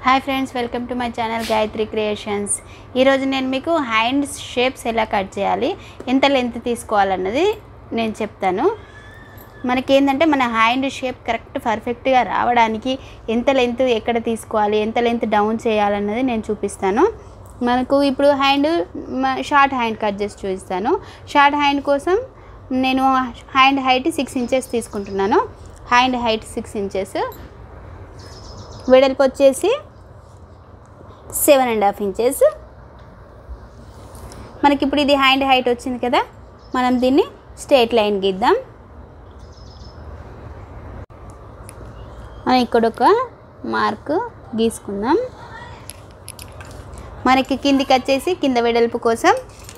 hi friends welcome to my channel Gayatri creations ఈరోజు నేను మీకు హ్యాండ్ షేప్స్ ఎలా కట్ చేయాలి ఎంత లెంత్ తీసుకోవాలన్నది నేను చెప్తాను మనకి ఏంటంటే మన హ్యాండ్ షేప్ కరెక్ట్ పర్ఫెక్ట్గా రావడానికి ఎంత లెంత్ ఎక్కడ తీసుకోవాలి ఎంత లెంత్ డౌన్ చేయాలన్నది నేను చూపిస్తాను మనకు ఇప్పుడు హ్యాండ్ షార్ట్ హ్యాండ్ కట్ చేసి చూపిస్తాను షార్ట్ హ్యాండ్ కోసం నేను హ్యాండ్ హైట్ సిక్స్ ఇంచెస్ తీసుకుంటున్నాను హ్యాండ్ హైట్ సిక్స్ ఇంచెస్ వెడల్పు వచ్చేసి సెవెన్ అండ్ హాఫ్ ఇంచెస్ మనకి ఇప్పుడు ఇది హ్యాండ్ హైట్ వచ్చింది కదా మనం దీన్ని స్ట్రేట్ లైన్ గీద్దాం మనం ఇక్కడ ఒక మార్క్ గీసుకుందాం మనకి కిందికి వచ్చేసి కింద వెడల్పు కోసం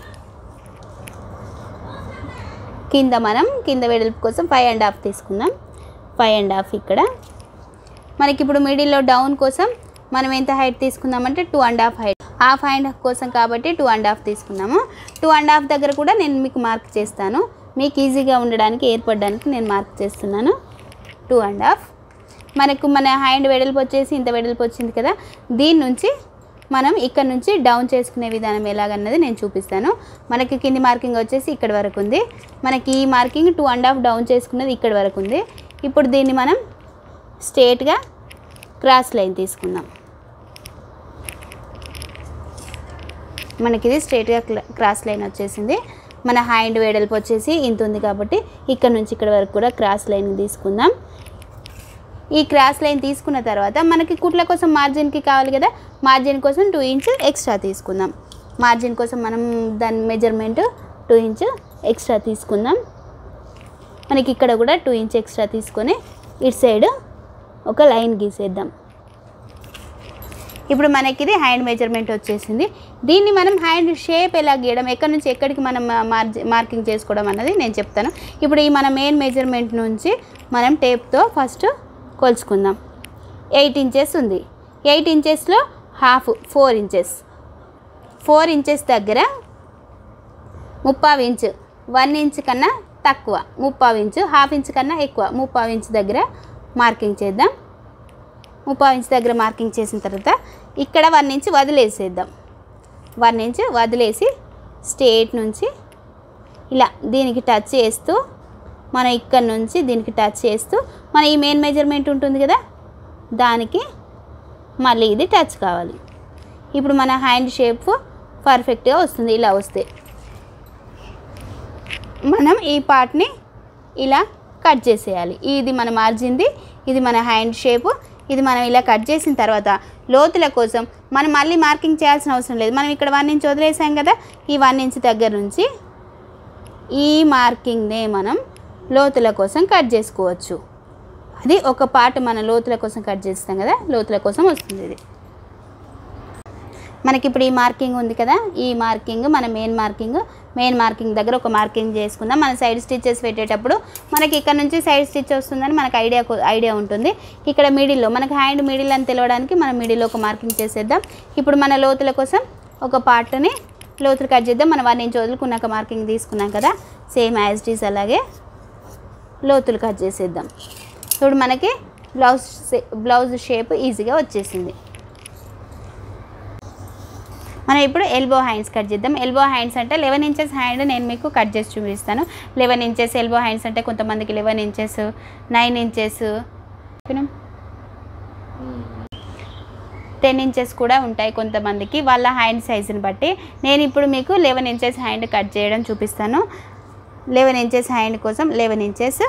కింద మనం కింద వెడల్పు కోసం ఫైవ్ అండ్ హాఫ్ తీసుకుందాం ఫైవ్ అండ్ హాఫ్ ఇక్కడ మనకి ఇప్పుడు మిడిల్లో డౌన్ కోసం మనం ఎంత హైట్ తీసుకుందామంటే two and half height half hand కోసం కాబట్టి టూ అండ్ హాఫ్ తీసుకున్నాము టూ అండ్ హాఫ్ దగ్గర కూడా నేను మీకు మార్క్ చేస్తాను మీకు ఈజీగా ఉండడానికి ఏర్పడడానికి నేను మార్క్ చేస్తున్నాను టూ అండ్ హాఫ్ మనకు మన హ్యాండ్ వెడల్పు వచ్చేసి ఇంత వెడల్పు వచ్చింది కదా దీని నుంచి మనం ఇక్కడ నుంచి డౌన్ చేసుకునే విధానం ఎలాగన్నది నేను చూపిస్తాను మనకి కింది మార్కింగ్ వచ్చేసి ఇక్కడ వరకు ఉంది మనకి ఈ marking two and half down చేసుకున్నది ఇక్కడ వరకు ఉంది ఇప్పుడు దీన్ని మనం స్ట్రేట్గా క్రాస్ లైన్ తీసుకుందాం మనకి ఇది స్ట్రేట్గా క్రాస్ లైన్ వచ్చేసింది మన హ్యాండ్ వెడల్పు వచ్చేసి ఇంత ఉంది కాబట్టి ఇక్కడ నుంచి ఇక్కడ వరకు కూడా క్రాస్ లైన్ తీసుకుందాం ఈ క్రాస్ లైన్ తీసుకున్న తర్వాత మనకి కుట్ల కోసం మార్జిన్కి కావాలి కదా మార్జిన్ కోసం టూ ఇంచ్ ఎక్స్ట్రా తీసుకుందాం మార్జిన్ కోసం మనం దాని మెజర్మెంట్ టూ ఇంచ్ ఎక్స్ట్రా తీసుకుందాం మనకి ఇక్కడ కూడా టూ ఇంచ్ ఎక్స్ట్రా తీసుకొని ఇటు సైడ్ ఒక లైన్ గీసేద్దాం ఇప్పుడు మనకి ఇది హ్యాండ్ మెజర్మెంట్ వచ్చేసింది దీన్ని మనం హ్యాండ్ షేప్ ఎలా గీయడం ఎక్కడి నుంచి ఎక్కడికి మనం మార్జి మార్కింగ్ చేసుకోవడం అన్నది నేను చెప్తాను ఇప్పుడు ఈ మన మెయిన్ మెజర్మెంట్ నుంచి మనం టేప్తో ఫస్ట్ కొలుచుకుందాం ఎయిట్ ఇంచెస్ ఉంది ఎయిట్ ఇంచెస్లో half four inches four inches దగ్గర ముప్పావు ఇంచు వన్ ఇంచ్ కన్నా తక్కువ ముప్పావు ఇంచు హాఫ్ ఇంచ్ కన్నా ఎక్కువ ముప్పావు ఇంచ్ దగ్గర మార్కింగ్ చేద్దాం ముప్పావు ఇంచ్ దగ్గర మార్కింగ్ చేసిన తర్వాత ఇక్కడ వన్ ఇంచ్ వదిలేసేద్దాం వన్ ఇంచ్ వదిలేసి స్ట్రేట్ నుంచి ఇలా దీనికి టచ్ చేస్తూ మనం ఇక్కడ నుంచి దీనికి టచ్ చేస్తూ మన ఈ మెయిన్ మెజర్మెంట్ ఉంటుంది కదా దానికి మళ్ళీ ఇది టచ్ కావాలి ఇప్పుడు మన హ్యాండ్ షేప్ పర్ఫెక్ట్గా వస్తుంది ఇలా వస్తే మనం ఈ పార్ట్ని ఇలా కట్ చేసేయాలి ఇది మన మార్జిన్ది ఇది మన హ్యాండ్ షేప్ ఇది మనం ఇలా కట్ చేసిన తర్వాత లోతుల కోసం మనం మళ్ళీ మార్కింగ్ చేయాల్సిన అవసరం లేదు మనం ఇక్కడ వన్ ఇంచ్ వదిలేసాం కదా ఈ వన్ ఇంచ్ దగ్గర నుంచి ఈ మార్కింగ్నే మనం లోతుల కోసం కట్ చేసుకోవచ్చు అది ఒక పార్ట్ మన లోతుల కోసం కట్ చేస్తాం కదా లోతుల కోసం వస్తుంది ఇది మనకి ఇప్పుడు ఈ మార్కింగ్ ఉంది కదా ఈ మార్కింగ్ మన మెయిన్ మార్కింగ్ మెయిన్ మార్కింగ్ దగ్గర ఒక మార్కింగ్ చేసుకుందాం మన సైడ్ స్టిచ్చెస్ పెట్టేటప్పుడు మనకి ఇక్కడ నుంచి సైడ్ స్టిచ్ వస్తుందని మనకు ఐడియా ఐడియా ఉంటుంది ఇక్కడ మిడిల్లో మనకి హ్యాండ్ మిడిల్ అని తెలవడానికి మనం మిడిల్లో ఒక మార్కింగ్ చేసేద్దాం ఇప్పుడు మన లోతుల కోసం ఒక పార్ట్ని లోతులు కట్ చేద్దాం మనం వన్ ఇంచ్ వదులుకున్నాక మార్కింగ్ తీసుకున్నాం కదా సేమ్ యాజ్ ఇట్ ఈస్ అలాగే లోతులు కట్ చేసేద్దాం ఇప్పుడు మనకి బ్లౌజ్ బ్లౌజ్ షేప్ ఈజీగా వచ్చేసింది మనం ఇప్పుడు ఎల్బో హ్యాండ్స్ కట్ చేద్దాం ఎల్బో హ్యాండ్స్ అంటే లెవెన్ ఇంచెస్ హ్యాండ్ నేను మీకు కట్ చేసి చూపిస్తాను లెవెన్ ఇంచెస్ ఎల్బో హ్యాండ్స్ అంటే కొంతమందికి eleven inches nine inches ten inches కూడా ఉంటాయి కొంతమందికి వాళ్ళ హ్యాండ్ సైజుని బట్టి నేను ఇప్పుడు మీకు లెవెన్ ఇంచెస్ హ్యాండ్ కట్ చేయడం చూపిస్తాను లెవెన్ ఇంచెస్ హ్యాండ్ కోసం లెవెన్ ఇంచెస్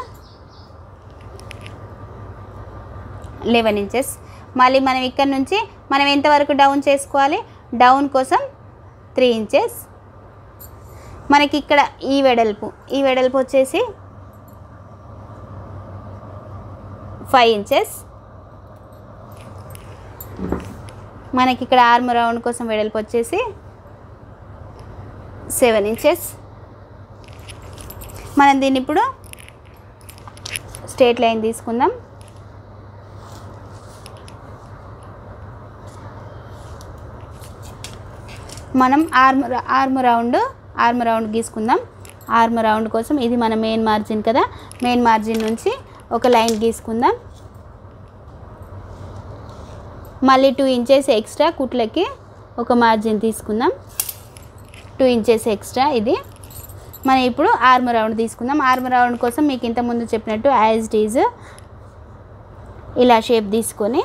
లెవెన్ ఇంచెస్ మళ్ళీ మనం ఇక్కడ నుంచి మనం ఎంతవరకు డౌన్ చేసుకోవాలి డౌన్ కోసం త్రీ ఇంచెస్ మనకి ఇక్కడ ఈ వెడల్పు ఈ వెడల్పు వచ్చేసి ఫైవ్ ఇంచెస్ మనకి ఇక్కడ ఆర్మ్ రౌండ్ కోసం వెడల్పు వచ్చేసి సెవెన్ ఇంచెస్ మనం దీన్ని ఇప్పుడు స్ట్రేట్ లైన్ తీసుకుందాం మనం arm arm round arm round గీసుకుందాం ఆర్మ్ రౌండ్ కోసం ఇది మన మెయిన్ మార్జిన్ కదా మెయిన్ మార్జిన్ నుంచి ఒక లైన్ గీసుకుందాం మళ్ళీ టూ ఇంచెస్ ఎక్స్ట్రా కుట్లకి ఒక మార్జిన్ తీసుకుందాం టూ ఇంచెస్ ఎక్స్ట్రా ఇది మనం ఇప్పుడు ఆర్మ్ రౌండ్ తీసుకుందాం ఆర్మ్ రౌండ్ కోసం మీకు ఇంతకుముందు చెప్పినట్టు యాజ్ డీజ్ ఇలా షేప్ తీసుకొని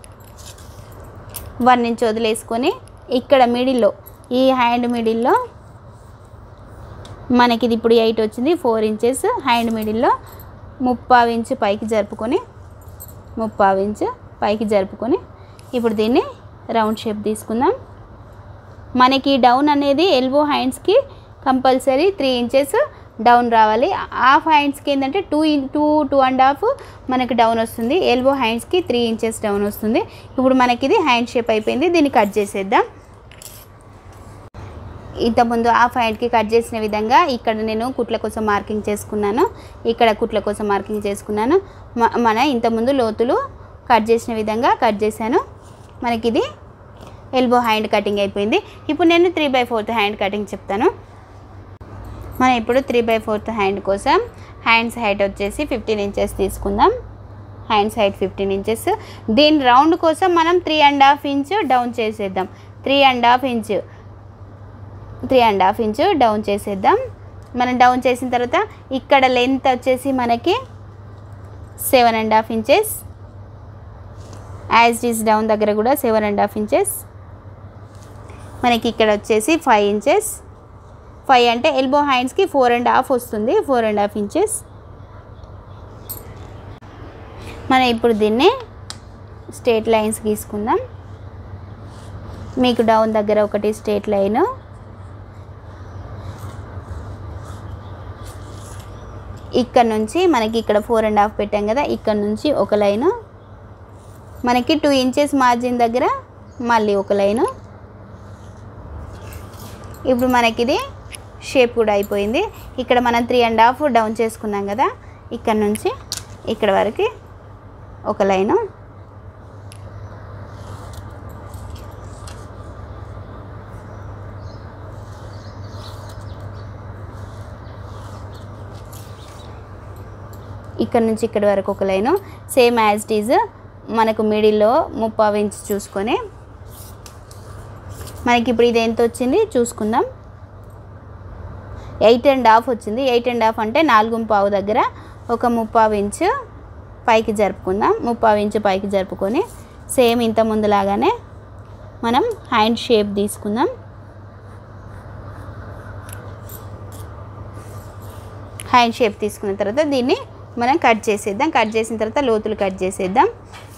వన్ ఇంచ్ వదిలేసుకొని ఇక్కడ మిడిల్లో ఈ హ్యాండ్ మిడిల్లో మనకి ఇది ఇప్పుడు ఎయిట్ వచ్చింది ఫోర్ ఇంచెస్ హ్యాండ్ మిడిల్లో ముప్పావు ఇంచు పైకి జరుపుకొని ముప్పావు ఇంచు పైకి జరుపుకొని ఇప్పుడు దీన్ని రౌండ్ షేప్ తీసుకుందాం మనకి డౌన్ అనేది ఎల్బో హ్యాండ్స్కి కంపల్సరీ త్రీ ఇంచెస్ డౌన్ రావాలి హాఫ్ హ్యాండ్స్కి ఏంటంటే two in two two and half మనకి డౌన్ వస్తుంది ఎల్బో హ్యాండ్స్కి త్రీ ఇంచెస్ డౌన్ వస్తుంది ఇప్పుడు మనకి ఇది హ్యాండ్ షేప్ అయిపోయింది దీన్ని కట్ చేసేద్దాం ఇంతకుముందు హాఫ్ హ్యాండ్కి కట్ చేసిన విధంగా ఇక్కడ నేను కుట్ల కోసం మార్కింగ్ చేసుకున్నాను ఇక్కడ కుట్ల కోసం మార్కింగ్ చేసుకున్నాను మ- మన ఇంతకుముందు లోతులు కట్ చేసిన విధంగా కట్ చేశాను మనకి ఇది ఎల్బో హ్యాండ్ కటింగ్ అయిపోయింది ఇప్పుడు నేను three by fourth hand cutting చెప్తాను మనం ఇప్పుడు త్రీ బై ఫోర్త్ హ్యాండ్ కోసం హ్యాండ్స్ హైట్ వచ్చేసి ఫిఫ్టీన్ ఇంచెస్ తీసుకుందాం హ్యాండ్స్ హైట్ ఫిఫ్టీన్ ఇంచెస్ దీని రౌండ్ కోసం మనం three and half inch down చేసేద్దాం three and half inch three and half inch down చేసేద్దాం మనం డౌన్ చేసిన తర్వాత ఇక్కడ లెంత్ వచ్చేసి మనకి seven and half inches as is down దగ్గర కూడా సెవెన్ అండ్ హాఫ్ ఇంచెస్ మనకి ఇక్కడ వచ్చేసి ఫైవ్ ఇంచెస్ ఫైవ్ అంటే ఎల్బో హ్యాండ్స్కి ఫోర్ అండ్ హాఫ్ వస్తుంది ఫోర్ అండ్ హాఫ్ ఇంచెస్ మనం ఇప్పుడు దీన్ని స్ట్రేట్ లైన్స్ గీసుకుందాం మీకు డౌన్ దగ్గర ఒకటి స్ట్రేట్ లైను ఇక్కడ నుంచి మనకి ఇక్కడ ఫోర్ అండ్ హాఫ్ పెట్టాం కదా ఇక్కడ నుంచి ఒక లైను మనకి టూ ఇంచెస్ మార్జిన్ దగ్గర మళ్ళీ ఒక లైను ఇప్పుడు మనకి ఇది షేప్ కూడా అయిపోయింది ఇక్కడ మనం త్రీ అండ్ హాఫ్ డౌన్ చేసుకున్నాం కదా ఇక్కడ నుంచి ఇక్కడ వరకు ఒక లైను ఇక్కడ నుంచి ఇక్కడ వరకు ఒక line same as it is మనకు మిడిల్లో ముప్పావు ఇంచ్ చూసుకొని మనకి ఇప్పుడు ఇది ఎంత వచ్చింది చూసుకుందాం ఎయిట్ అండ్ హాఫ్ వచ్చింది ఎయిట్ అండ్ హాఫ్ అంటే నాలుగు పావు దగ్గర ఒక ముప్పావు ఇంచు పైకి జరుపుకుందాం ముప్పావు ఇంచు పైకి జరుపుకొని సేమ్ ఇంత ముందులాగానే మనం హ్యాండ్ షేప్ తీసుకుందాం హ్యాండ్ షేప్ తీసుకున్న తర్వాత దీన్ని మనం కట్ చేసేద్దాం కట్ చేసిన తర్వాత లోతులు కట్ చేసేద్దాం